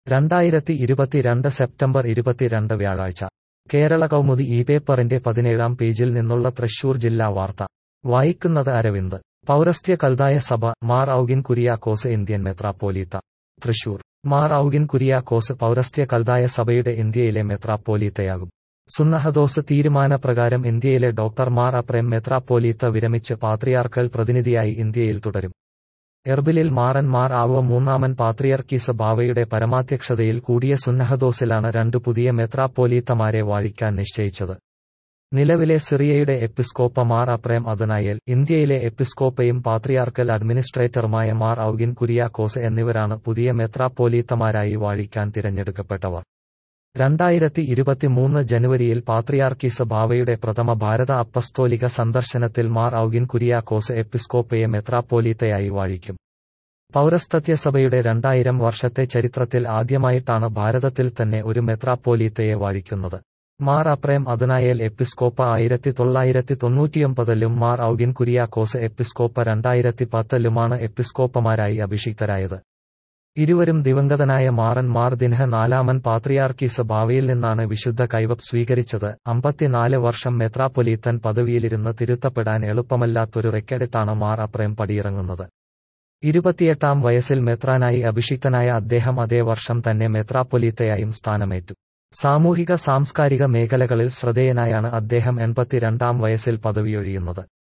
രണ്ടായിരത്തി ഇരുപത്തിരണ്ട് സെപ്റ്റംബർ ഇരുപത്തിരണ്ട് വ്യാഴാഴ്ച കേരള കൗമുദി ഈ പേപ്പറിന്റെ പതിനേഴാം പേജിൽ നിന്നുള്ള തൃശൂർ ജില്ലാ വാർത്ത വായിക്കുന്നത് അരവിന്ദ് പൗരസ്ത്യ കൽതായ സഭ മാർ ഔഗിൻ കുരിയാക്കോസ് ഇന്ത്യൻ മെത്രാപ്പോലീത്ത തൃശൂർ മാർ ഔഗിൻ കുരിയാക്കോസ് പൗരസ്ത്യ കൽതായ സഭയുടെ ഇന്ത്യയിലെ മെത്രാപ്പോലീത്തയാകും സുന്നഹദോസ് തീരുമാനപ്രകാരം ഇന്ത്യയിലെ ഡോക്ടർ മാർ അപ്രേം മെത്രാപ്പോലീത്ത വിരമിച്ച് പാത്രിയാർക്കൽ പ്രതിനിധിയായി ഇന്ത്യയിൽ തുടരും എർബിലിൽ മാറൻ മാർ ആവോ മൂന്നാമൻ പാത്രിയർക്കീസ് ബാവയുടെ പരമാധ്യക്ഷതയിൽ കൂടിയ സുന്നഹദോസിലാണ് രണ്ടു പുതിയ മെത്രാപ്പോലീത്തമാരെ വാഴിക്കാൻ നിശ്ചയിച്ചത് നിലവിലെ സിറിയയുടെ എപ്പിസ്കോപ്പ മാർ അപ്രേം അതനായൽ ഇന്ത്യയിലെ എപ്പിസ്കോപ്പയും പാത്രിയാർക്കൽ അഡ്മിനിസ്ട്രേറ്ററുമായ മാർ ഔഗിൻ കുരിയാക്കോസ് എന്നിവരാണ് പുതിയ മെത്രാപ്പോലീത്തമാരായി വാഴിക്കാൻ തിരഞ്ഞെടുക്കപ്പെട്ടവർ രണ്ടായിരത്തി ഇരുപത്തിമൂന്ന് ജനുവരിയിൽ പാത്രിയാർക്കീസ് ബാവയുടെ പ്രഥമ ഭാരത അപ്പസ്തോലിക സന്ദർശനത്തിൽ മാർ ഔഗിൻ കുരിയാക്കോസ് എപ്പിസ്കോപ്പയെ മെത്രാപ്പോലീത്തയായി വാഴിക്കും പൗരസ്ത്യ സഭയുടെ രണ്ടായിരം വർഷത്തെ ചരിത്രത്തിൽ ആദ്യമായിട്ടാണ് ഭാരതത്തിൽ തന്നെ ഒരു മെത്രാപ്പോലീത്തയെ വാഴിക്കുന്നത് മാർ അപ്രേം അതിനായേൽ എപ്പിസ്കോപ്പ ആയിരത്തി തൊള്ളായിരത്തി തൊണ്ണൂറ്റിയൊമ്പതിലും മാർ ഔഗിൻ കുരിയാക്കോസ് എപ്പിസ്കോപ്പ രണ്ടായിരത്തി പത്തിലുമാണ് എപ്പിസ്കോപ്പമാരായി അഭിഷിക്തരായത് ഇരുവരും ദിവംഗതനായ മാറൻ മാർ ദിൻഹ നാലാമൻ പാത്രിയാർക്കീസ് ഭാവിയിൽ നിന്നാണ് വിശുദ്ധ കൈവപ്പ് സ്വീകരിച്ചത് അമ്പത്തിനാല് വർഷം മെത്രാപ്പൊലീത്തൻ പദവിയിലിരുന്ന് തിരുത്തപ്പെടാൻ എളുപ്പമല്ലാത്തൊരു റെക്കഡിട്ടാണ് മാർ അപ്രേം പടിയിറങ്ങുന്നത് ഇരുപത്തിയെട്ടാം വയസ്സിൽ മെത്രാനായി അഭിഷിക്തനായ അദ്ദേഹം അതേ വർഷം തന്നെ മെത്രാപ്പൊലീത്തയായും സ്ഥാനമേറ്റു സാമൂഹിക സാംസ്കാരിക മേഖലകളിൽ ശ്രദ്ധേയനായാണ് അദ്ദേഹം എൺപത്തിരണ്ടാം വയസ്സിൽ പദവിയൊഴിയുന്നത്